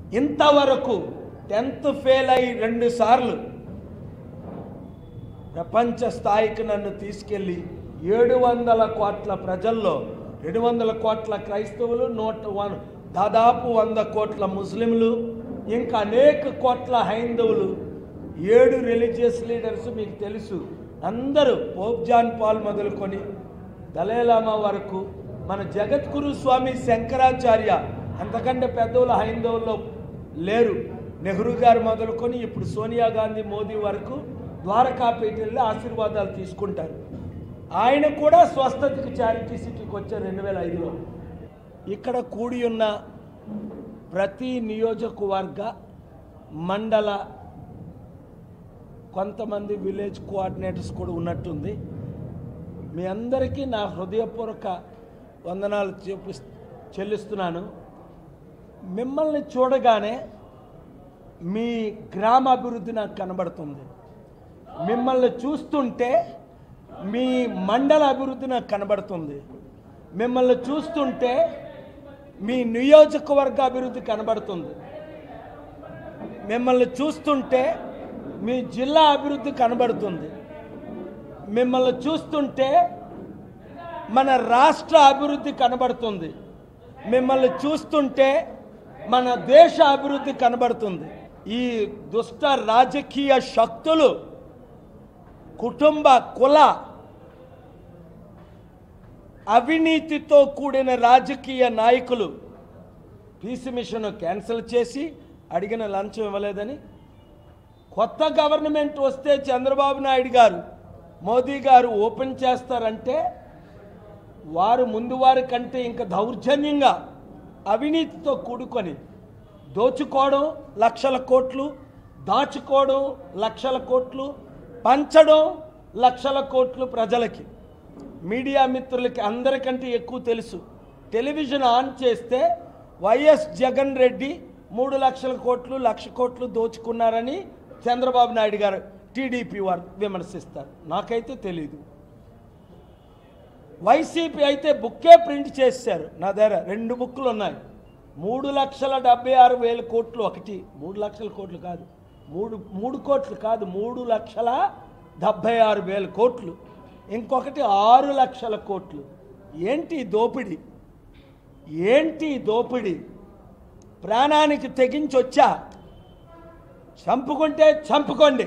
ఇంతవరకు tenth fail అయి రెండు సార్లు ప్రపంచ స్థాయికి నన్ను తీసుకెళ్ళి ఏడు వందల కోట్ల ప్రజల్లో రెండు వందల కోట్ల క్రైస్తవులు నూట వన్ దాదాపు వంద కోట్ల ముస్లింలు ఇంకా అనేక కోట్ల హైందవులు ఏడు రిలీజియస్ లీడర్స్ మీకు తెలుసు అందరూ పోప్ జాన్ పాల్ మొదలుకొని దళైలామా వరకు మన జగద్గురు స్వామి శంకరాచార్య అంతకంటే పెద్దవుల హైందవుల్లో లేరు నెహ్రూ గారు మొదలుకొని ఇప్పుడు సోనియా గాంధీ మోదీ వరకు ద్వారకాపేట వెళ్ళి ఆశీర్వాదాలు తీసుకుంటారు ఆయన కూడా స్వస్థతకి చారిటీ సిటీకి వచ్చారు రెండు వేల ఐదులో ఇక్కడ కూడి ఉన్న ప్రతి నియోజకవర్గ మండల కొంతమంది విలేజ్ కోఆర్డినేటర్స్ కూడా ఉన్నట్టుంది మీ అందరికీ నా హృదయపూర్వక వందనాలు చూపి చెల్లిస్తున్నాను మిమ్మల్ని చూడగానే మీ గ్రామ అభివృద్ధి నాకు కనబడుతుంది మిమ్మల్ని చూస్తుంటే మీ మండల అభివృద్ధి నాకు కనబడుతుంది మిమ్మల్ని చూస్తుంటే మీ నియోజకవర్గ అభివృద్ధి కనబడుతుంది మిమ్మల్ని చూస్తుంటే మీ జిల్లా అభివృద్ధి కనబడుతుంది మిమ్మల్ని చూస్తుంటే మన రాష్ట్ర అభివృద్ధి కనబడుతుంది మిమ్మల్ని చూస్తుంటే మన దేశ అభివృద్ధి కనబడుతుంది ఈ దుష్ట రాజకీయ శక్తులు కుటుంబ కుల అవినీతితో కూడిన రాజకీయ నాయకులు పీసీ మిషన్ క్యాన్సిల్ చేసి అడిగిన లంచం ఇవ్వలేదని కొత్త గవర్నమెంట్ వస్తే చంద్రబాబు నాయుడు గారు మోదీ గారు ఓపెన్ చేస్తారంటే వారు ముందు వారి కంటే ఇంకా దౌర్జన్యంగా అవినీతితో కూడుకొని దోచుకోవడం లక్షల కోట్లు దాచుకోవడం లక్షల కోట్లు పంచడం లక్షల కోట్లు ప్రజలకి మీడియా మిత్రులకి అందరికంటే ఎక్కువ తెలుసు టెలివిజన్ ఆన్ చేస్తే వైఎస్ జగన్ రెడ్డి మూడు లక్షల కోట్లు లక్ష కోట్లు దోచుకున్నారని చంద్రబాబు నాయుడు గారు టీడీపీ వారు విమర్శిస్తారు నాకైతే తెలీదు వైసీపీ అయితే బుక్కే ప్రింట్ చేశారు నా దగ్గర రెండు బుక్కులు ఉన్నాయి మూడు లక్షల డెబ్బై ఆరు వేల కోట్లు ఒకటి మూడు లక్షల కోట్లు కాదు మూడు మూడు కోట్లు కాదు మూడు లక్షల డెబ్బై ఆరు వేల కోట్లు ఇంకొకటి ఆరు లక్షల కోట్లు ఏంటి ఈ దోపిడి ఏంటి ఈ దోపిడి ప్రాణానికి తెగించి వచ్చా చంపుకుంటే చంపుకోండి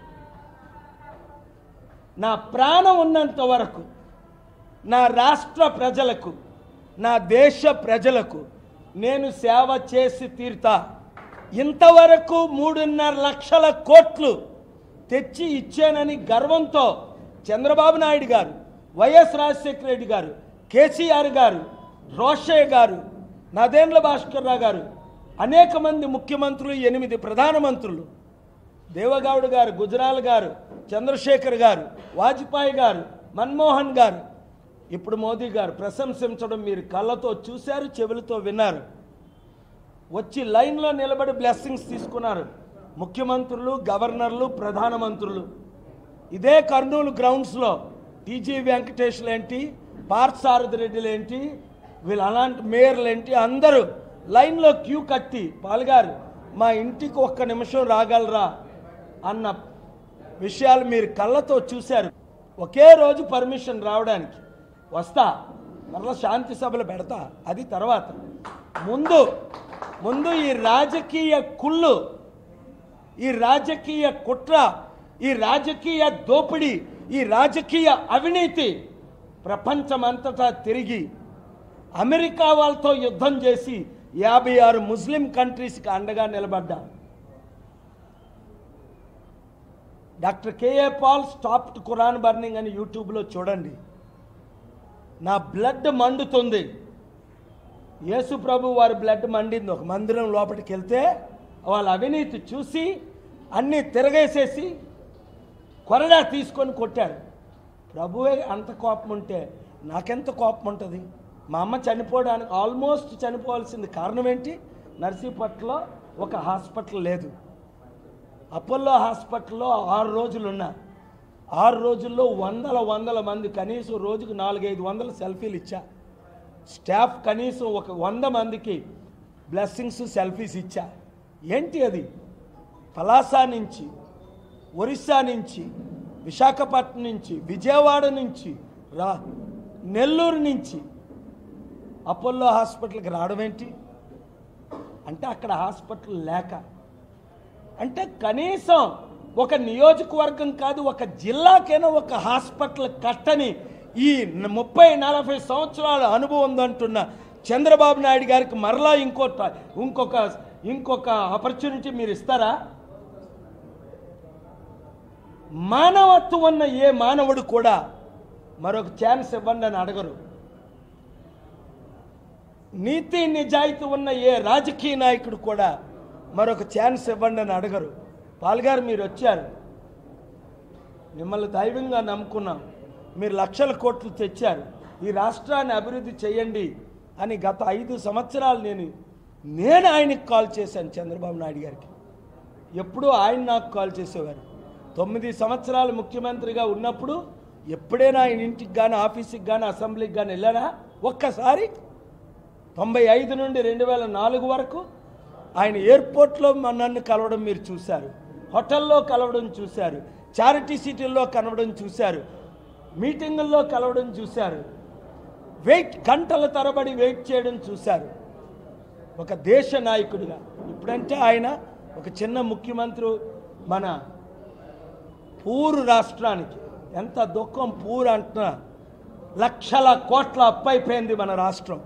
నా ప్రాణం ఉన్నంత వరకు నా రాష్ట్ర ప్రజలకు నా దేశ ప్రజలకు నేను సేవ చేసి తీరుతా ఇంతవరకు మూడున్నర లక్షల కోట్లు తెచ్చి ఇచ్చానని గర్వంతో చంద్రబాబు నాయుడు గారు వైఎస్ రాజశేఖర రెడ్డి గారు కేసీఆర్ గారు రోషయ్య గారు నదేంద్ర భాస్కర్ రావు గారు అనేక మంది ముఖ్యమంత్రులు ఎనిమిది ప్రధానమంత్రులు దేవగౌడ్ గారు గుజరాల్ గారు చంద్రశేఖర్ గారు వాజ్పేయి గారు మన్మోహన్ గారు ఇప్పుడు మోదీ గారు ప్రశంసించడం మీరు కళ్ళతో చూశారు చెవులతో విన్నారు వచ్చి లైన్లో నిలబడి బ్లెస్సింగ్స్ తీసుకున్నారు ముఖ్యమంత్రులు గవర్నర్లు ప్రధానమంత్రులు ఇదే కర్నూలు గ్రౌండ్స్లో టీజీ వెంకటేష్లు ఏంటి పార్థసారథి రెడ్డిలు ఏంటి వీళ్ళు అలాంటి మేయర్లు ఏంటి అందరూ లైన్లో క్యూ కట్టి పాల్గారు మా ఇంటికి ఒక్క నిమిషం రాగలరా అన్న విషయాలు మీరు కళ్ళతో చూశారు ఒకే రోజు పర్మిషన్ రావడానికి వస్తా మరలా శాంతి సభలు పెడతా అది తర్వాత ముందు ముందు ఈ రాజకీయ కుళ్ళు ఈ రాజకీయ కుట్ర ఈ రాజకీయ దోపిడీ ఈ రాజకీయ అవినీతి ప్రపంచమంతటా తిరిగి అమెరికా వాళ్ళతో యుద్ధం చేసి యాభై ఆరు ముస్లిం కంట్రీస్కి అండగా నిలబడ్డా doctor K A Paul stopped Quran burning అని యూట్యూబ్లో చూడండి నా బ్లడ్ మండుతుంది యేసు ప్రభు వారి బ్లడ్ మండింది ఒక మందిరం లోపలికి వెళ్తే వాళ్ళ అవినీతి చూసి అన్నీ తిరగేసేసి కొరడా తీసుకొని కొట్టాడు ప్రభువే అంత కోపం ఉంటే నాకెంత కోపం ఉంటుంది మా అమ్మ చనిపోవడానికి ఆల్మోస్ట్ చనిపోవాల్సింది కారణం ఏంటి నర్సీపట్లో ఒక హాస్పిటల్ లేదు అపోలో హాస్పిటల్లో ఆరు రోజులు ఉన్నా ఆరు రోజుల్లో వందల వందల మంది కనీసం రోజుకు నాలుగైదు వందల సెల్ఫీలు ఇచ్చా స్టాఫ్ కనీసం ఒక వంద మందికి బ్లెస్సింగ్స్ సెల్ఫీస్ ఇచ్చా ఏంటి అది పలాస నుంచి ఒరిస్సా నుంచి విశాఖపట్నం నుంచి విజయవాడ నుంచి రా నెల్లూరు నుంచి అపోలో హాస్పిటల్కి రావడం ఏంటి అంటే అక్కడ హాస్పిటల్ లేక అంటే కనీసం ఒక నియోజకవర్గం కాదు ఒక జిల్లాకైనా ఒక హాస్పిటల్ కట్టని ఈ న- ముప్పై నలభై సంవత్సరాల అనుభవం ఉందంటున్న చంద్రబాబు నాయుడు గారికి మరలా ఇంకో ట- ఇంకొక ఇంకొక ఆపర్చునిటీ మీరు ఇస్తారా మానవత్వం ఉన్న ఏ మానవుడు కూడా మరొక ఛాన్స్ ఇవ్వండి అని అడగరు నీతి నిజాయితీ ఉన్న ఏ రాజకీయ నాయకుడు కూడా మరొక ఛాన్స్ ఇవ్వండి అని అడగరు పాల్గారు మీరు వచ్చారు మిమ్మల్ని దైవంగా నమ్ముకున్నాం మీరు లక్షల కోట్లు తెచ్చారు ఈ రాష్ట్రాన్ని అభివృద్ధి చేయండి అని గత ఐదు సంవత్సరాలు నేను నేను ఆయనకి కాల్ చేశాను చంద్రబాబు నాయుడు గారికి ఎప్పుడూ ఆయన నాకు కాల్ చేసేవారు తొమ్మిది సంవత్సరాలు ముఖ్యమంత్రిగా ఉన్నప్పుడు ఎప్పుడైనా ఆయన ఇంటికి కానీ ఆఫీస్కి కానీ అసెంబ్లీకి కానీ వెళ్ళానా ఒక్కసారి తొంభై ఐదు నుండి రెండు వేల నాలుగు వరకు ఆయన ఎయిర్పోర్ట్లో మ- నన్ను కలవడం మీరు చూశారు హోటల్లో కలవడం చూశారు చారిటీ సిటీల్లో కలవడం చూశారు మీటింగుల్లో కలవడం చూశారు వెయిట్ గంటల తరబడి వెయిట్ చేయడం చూశారు ఒక దేశ నాయకుడిగా ఇప్పుడంటే ఆయన ఒక చిన్న ముఖ్యమంత్రి మన పూరు రాష్ట్రానికి ఎంత దుఃఖం పూరు అంటున్నా లక్షల కోట్ల అప్పైపోయింది మన రాష్ట్రం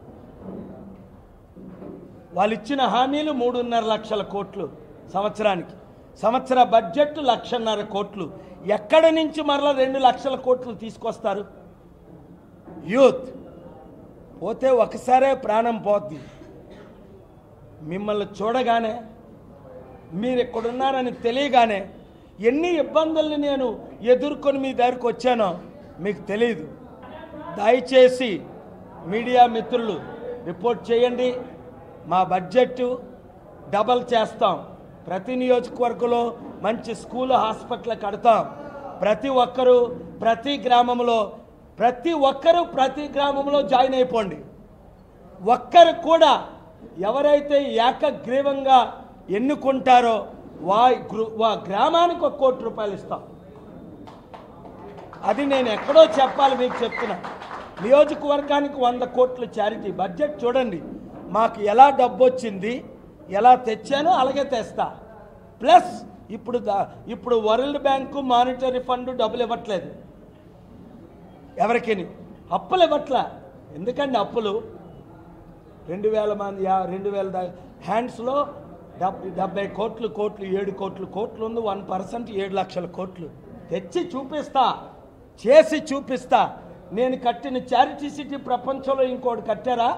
వాళ్ళు ఇచ్చిన హామీలు మూడున్నర లక్షల కోట్లు సంవత్సరానికి సంవత్సర బడ్జెట్ లక్షన్నర కోట్లు ఎక్కడి నుంచి మరలా రెండు లక్షల కోట్లు తీసుకొస్తారు యూత్ పోతే ఒకసారే ప్రాణం పోద్ది మిమ్మల్ని చూడగానే మీరు ఇక్కడున్నారని తెలియగానే ఎన్ని ఇబ్బందుల్ని నేను ఎదుర్కొని మీ దగ్గరికి వచ్చానో మీకు తెలియదు దయచేసి మీడియా మిత్రులు రిపోర్ట్ చేయండి మా బడ్జెట్ డబల్ చేస్తాం ప్రతి నియోజకవర్గంలో మంచి స్కూల్ హాస్పిటల్ కడతాం ప్రతి ఒక్కరూ ప్రతి గ్రామంలో ప్రతి ఒక్కరూ ప్రతి గ్రామంలో జాయిన్ అయిపోండి ఒక్కరు కూడా ఎవరైతే ఏకగ్రీవంగా ఎన్నుకుంటారో వా గృ- వా గ్రామానికి ఒక కోటి రూపాయలు ఇస్తాం అది నేను ఎక్కడో చెప్పాలి మీకు చెప్తున్నా నియోజకవర్గానికి వంద కోట్ల చారిటీ బడ్జెట్ చూడండి మాకు ఎలా డబ్బు వచ్చింది ఎలా తెచ్చానో అలాగే తెస్తా ప్లస్ ఇప్పుడు దా- ఇప్పుడు వరల్డ్ బ్యాంకు మానిటరీ ఫండ్ డబ్బులు ఇవ్వట్లేదు ఎవరికి అప్పులు ఇవ్వట్లే ఎందుకండి అప్పులు రెండు వేల మంది యా- రెండు వేల దా- హ్యాండ్స్లో డెబ్బై డెబ్బై కోట్లు కోట్లు ఏడు కోట్లు కోట్లు ఉంది వన్ పర్సెంట్ ఏడు లక్షల కోట్లు తెచ్చి చూపిస్తా చేసి చూపిస్తా నేను కట్టిన చారిటీ సిటీ ప్రపంచంలో ఇంకోటి కట్టారా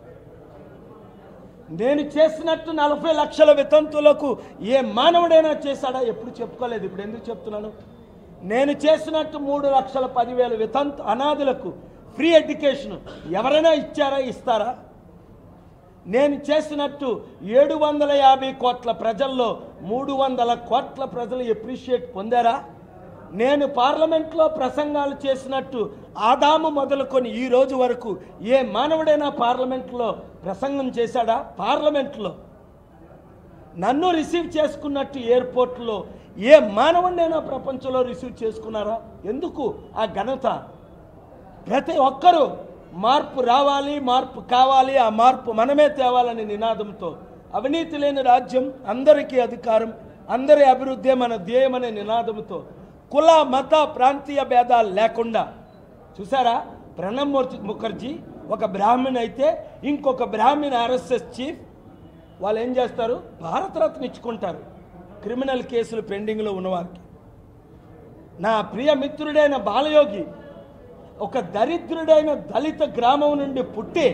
నేను చేసినట్టు నలభై లక్షల వితంతులకు ఏ మానవుడైనా చేశాడా ఎప్పుడు చెప్పుకోలేదు ఇప్పుడు ఎందుకు చెప్తున్నాను నేను చేసినట్టు మూడు లక్షల పదివేల వితంతు అనాథులకు ఫ్రీ ఎడ్యుకేషన్ ఎవరైనా ఇచ్చారా ఇస్తారా నేను చేసినట్టు ఏడు వందల యాభై కోట్ల ప్రజల్లో మూడు వందల కోట్ల ప్రజలు ఎప్రిషియేట్ పొందారా నేను పార్లమెంట్లో ప్రసంగాలు చేసినట్టు ఆదాము మొదలుకొని ఈ రోజు వరకు ఏ మానవుడైనా పార్లమెంట్లో ప్రసంగం చేశాడా పార్లమెంట్లో నన్ను రిసీవ్ చేసుకున్నట్టు ఎయిర్పోర్ట్లో ఏ మానవుడినైనా ప్రపంచంలో రిసీవ్ చేసుకున్నారా ఎందుకు ఆ ఘనత ప్రతి ఒక్కరూ మార్పు రావాలి మార్పు కావాలి ఆ మార్పు మనమే తేవాలనే నినాదంతో అవినీతి లేని రాజ్యం అందరికీ అధికారం అందరి అభివృద్ధి మన ధ్యేయమనే నినాదంతో కుల మత ప్రాంతీయ భేదాలు లేకుండా చూసారా ప్రణబ్ ముఖర్జీ- ముఖర్జీ ఒక బ్రాహ్మణ్ అయితే ఇంకొక బ్రాహ్మణ్ ఆర్ఎస్ఎస్ చీఫ్ వాళ్ళు ఏం చేస్తారు భారతరత్న ఇచ్చుకుంటారు క్రిమినల్ కేసులు పెండింగ్లో ఉన్నవారికి నా ప్రియ మిత్రుడైన బాలయోగి ఒక దరిద్రుడైన దళిత గ్రామం నుండి పుట్టి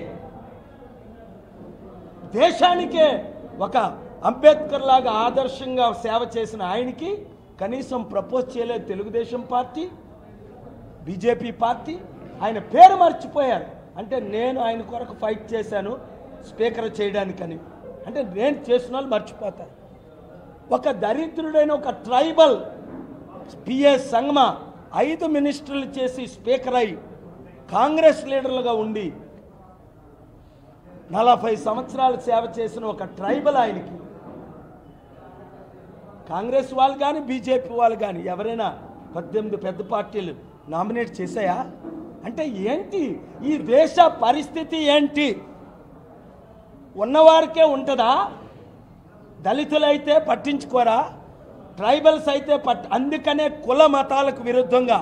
దేశానికే ఒక అంబేద్కర్ లాగా ఆదర్శంగా సేవ చేసిన ఆయనకి కనీసం ప్రపోజ్ చేయలేదు తెలుగుదేశం పార్టీ బీజేపీ పార్టీ ఆయన పేరు మర్చిపోయారు అంటే నేను ఆయన కొరకు ఫైట్ చేశాను స్పీకర్ చేయడానికని అంటే నేను చేసిన వాళ్ళు మర్చిపోతారు ఒక దరిద్రుడైన ఒక ట్రైబల్ పిఎస్ సంగమ ఐదు మినిస్టర్లు చేసి స్పీకర్ అయి కాంగ్రెస్ లీడర్లుగా ఉండి నలభై సంవత్సరాలు సేవ చేసిన ఒక ట్రైబల్ ఆయనకి కాంగ్రెస్ వాళ్ళు కానీ బీజేపీ వాళ్ళు కానీ ఎవరైనా పద్దెనిమిది పెద్ద పార్టీలు నామినేట్ చేశాయా అంటే ఏంటి ఈ దేశ పరిస్థితి ఏంటి ఉన్నవారికే ఉంటుందా దళితులైతే పట్టించుకోరా ట్రైబల్స్ అయితే పట్ అందుకనే కుల మతాలకు విరుద్ధంగా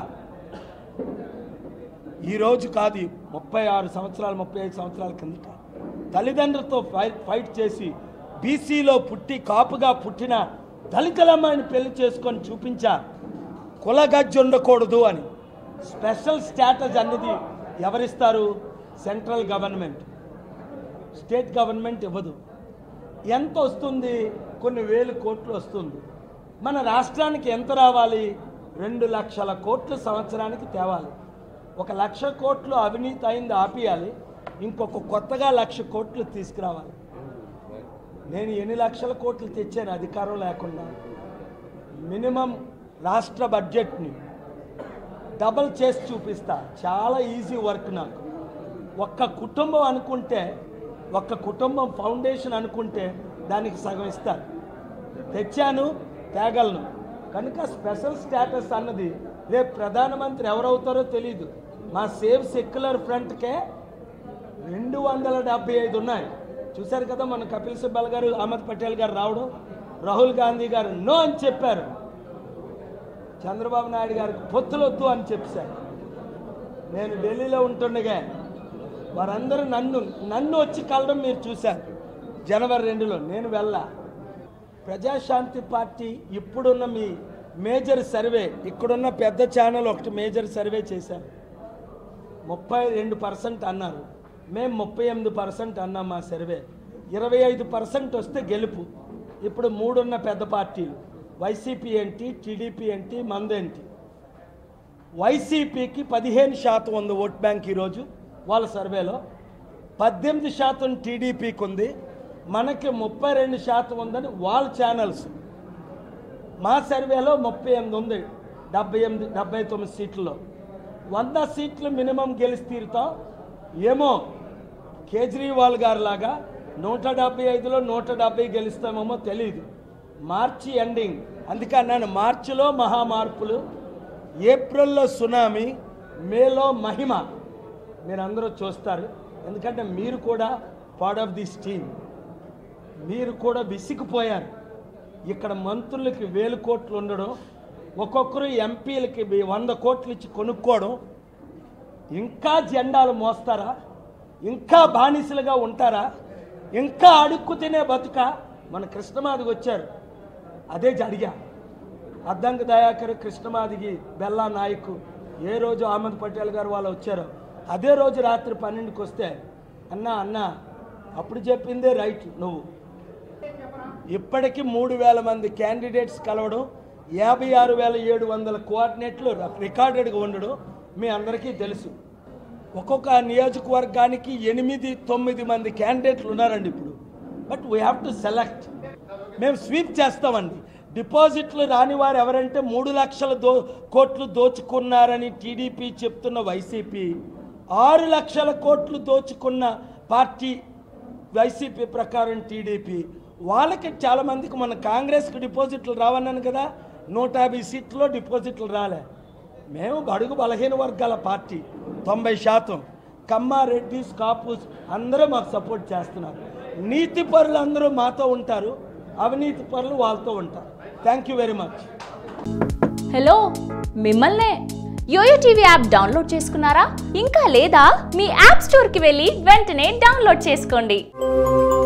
ఈరోజు కాదు ముప్పై ఆరు సంవత్సరాలు ముప్పై ఐదు సంవత్సరాల కిందట తల్లిదండ్రులతో ఫైట్ ఫైట్ చేసి బీసీలో పుట్టి కాపుగా పుట్టిన దళితులమ్మాయిని పెళ్లి చేసుకొని చూపించా కుల గజ్జి ఉండకూడదు అని స్పెషల్ స్టేటస్ అన్నది ఎవరిస్తారు సెంట్రల్ గవర్నమెంట్ స్టేట్ గవర్నమెంట్ ఇవ్వదు ఎంత వస్తుంది కొన్ని వేలు కోట్లు వస్తుంది మన రాష్ట్రానికి ఎంత రావాలి రెండు లక్షల కోట్లు సంవత్సరానికి తేవాలి ఒక లక్ష కోట్లు అవినీతి అయింది ఆపియాలి ఇంకొక కొత్తగా లక్ష కోట్లు తీసుకురావాలి నేను ఎన్ని లక్షల కోట్లు తెచ్చాను అధికారం లేకుండా మినిమం రాష్ట్ర బడ్జెట్ని డబల్ చేసి చూపిస్తా చాలా ఈజీ వర్క్ నాకు ఒక్క కుటుంబం అనుకుంటే ఒక్క కుటుంబం ఫౌండేషన్ అనుకుంటే దానికి సగం ఇస్తారు తెచ్చాను తేగలను కనుక స్పెషల్ స్టేటస్ అన్నది రేపు ప్రధానమంత్రి ఎవరవుతారో తెలియదు మా సేవ్ సెక్యులర్ ఫ్రంట్కే రెండు వందల డెబ్బై ఐదు ఉన్నాయి చూశారు కదా మన కపిల్ సిబ్బల్ గారు అహ్మద్ పటేల్ గారు రావడం రాహుల్ గాంధీ గారు నో అని చెప్పారు చంద్రబాబు నాయుడు గారికి పొత్తులొద్దు అని చెప్పారు నేను ఢిల్లీలో ఉంటుండగా వారందరూ నన్ను నన్ను వచ్చి కలడం మీరు చూశారు జనవరి రెండులో నేను వెళ్ళా ప్రజాశాంతి పార్టీ ఇప్పుడున్న మీ మేజర్ సర్వే ఇక్కడున్న పెద్ద ఛానల్ ఒకటి మేజర్ సర్వే చేశారు ముప్పై రెండు పర్సెంట్ అన్నారు మేము ముప్పై ఎనిమిది పర్సెంట్ అన్నాం మా సర్వే ఇరవై ఐదు పర్సెంట్ వస్తే గెలుపు ఇప్పుడు మూడున్న పెద్ద పార్టీలు వైసీపీ ఏంటి టీడీపీ ఏంటి మందేంటి వైసీపీకి పదిహేను శాతం ఉంది ఓట్ బ్యాంక్ ఈరోజు వాళ్ళ సర్వేలో పద్దెనిమిది శాతం టీడీపీకి ఉంది మనకి ముప్పై రెండు శాతం ఉందని వాళ్ళ ఛానల్స్ మా సర్వేలో ముప్పై ఎనిమిది ఉంది డెబ్బై ఎనిమిది డెబ్బై తొమ్మిది సీట్లలో వంద సీట్లు మినిమం గెలిచి తీరుతాం ఏమో కేజ్రీవాల్ గారు లాగా నూట డెబ్బై ఐదులో నూట డెబ్బై గెలుస్తామేమో తెలియదు మార్చి ఎండింగ్ అందుకే అన్నాను మార్చిలో మహా మార్పులు ఏప్రిల్లో సునామీ మేలో మహిమ మీరు అందరూ చూస్తారు ఎందుకంటే మీరు కూడా పార్ట్ ఆఫ్ దిస్ టీమ్ మీరు కూడా విసిగిపోయారు ఇక్కడ మంత్రులకి వేలు కోట్లు ఉండడం ఒక్కొక్కరు ఎంపీలకి వే- వంద కోట్లు ఇచ్చి కొనుక్కోవడం ఇంకా జెండాలు మోస్తారా ఇంకా బానిసలుగా ఉంటారా ఇంకా అడుక్కు తినే బతుక మన కృష్ణమాదికి వచ్చారు అదే జరిగా అద్దంకి దయాకర్ కృష్ణమాదిగి బెల్లా నాయక్ ఏ రోజు అహ్మద్ పటేల్ గారు వాళ్ళు వచ్చారో అదే రోజు రాత్రి పన్నెండుకి వస్తే అన్నా అన్నా అప్పుడు చెప్పిందే రైట్ నువ్వు ఇప్పటికీ మూడు వేల మంది క్యాండిడేట్స్ కలవడం యాభై ఆరు వేల ఏడు వందల కోఆర్డినేట్లు రికార్డెడ్గా ఉండడం మీ అందరికీ తెలుసు ఒక్కొక్క నియోజకవర్గానికి ఎనిమిది తొమ్మిది మంది క్యాండిడేట్లు ఉన్నారండి ఇప్పుడు but we have to select మేము స్వీప్ చేస్తామండి డిపాజిట్లు రాని వారు ఎవరంటే మూడు లక్షల దో కోట్లు దోచుకున్నారని టీడీపీ చెప్తున్న వైసీపీ ఆరు లక్షల కోట్లు దోచుకున్న పార్టీ వైసీపీ ప్రకారం టీడీపీ వాళ్ళకి చాలా మందికి మన కాంగ్రెస్కి డిపాజిట్లు రావన్నాను కదా నూట యాభై సీట్లో డిపాజిట్లు రాలే మేము బడుగు బలహీన వర్గాల పార్టీ తొంభై శాతం కమ్మ రెడ్డిస్ కాపుస్ అందరూ మాకు సపోర్ట్ చేస్తున్నారు నీతి పరులు అందరూ మాతో ఉంటారు అవినీతి పరులు వాళ్ళతో ఉంటారు thank you very much hello మిమ్మల్నే యోయో టీవీ యాప్ డౌన్లోడ్ చేసుకున్నారా ఇంకా లేదా మీ యాప్ స్టోర్కి వెళ్ళి వెంటనే డౌన్లోడ్ చేసుకోండి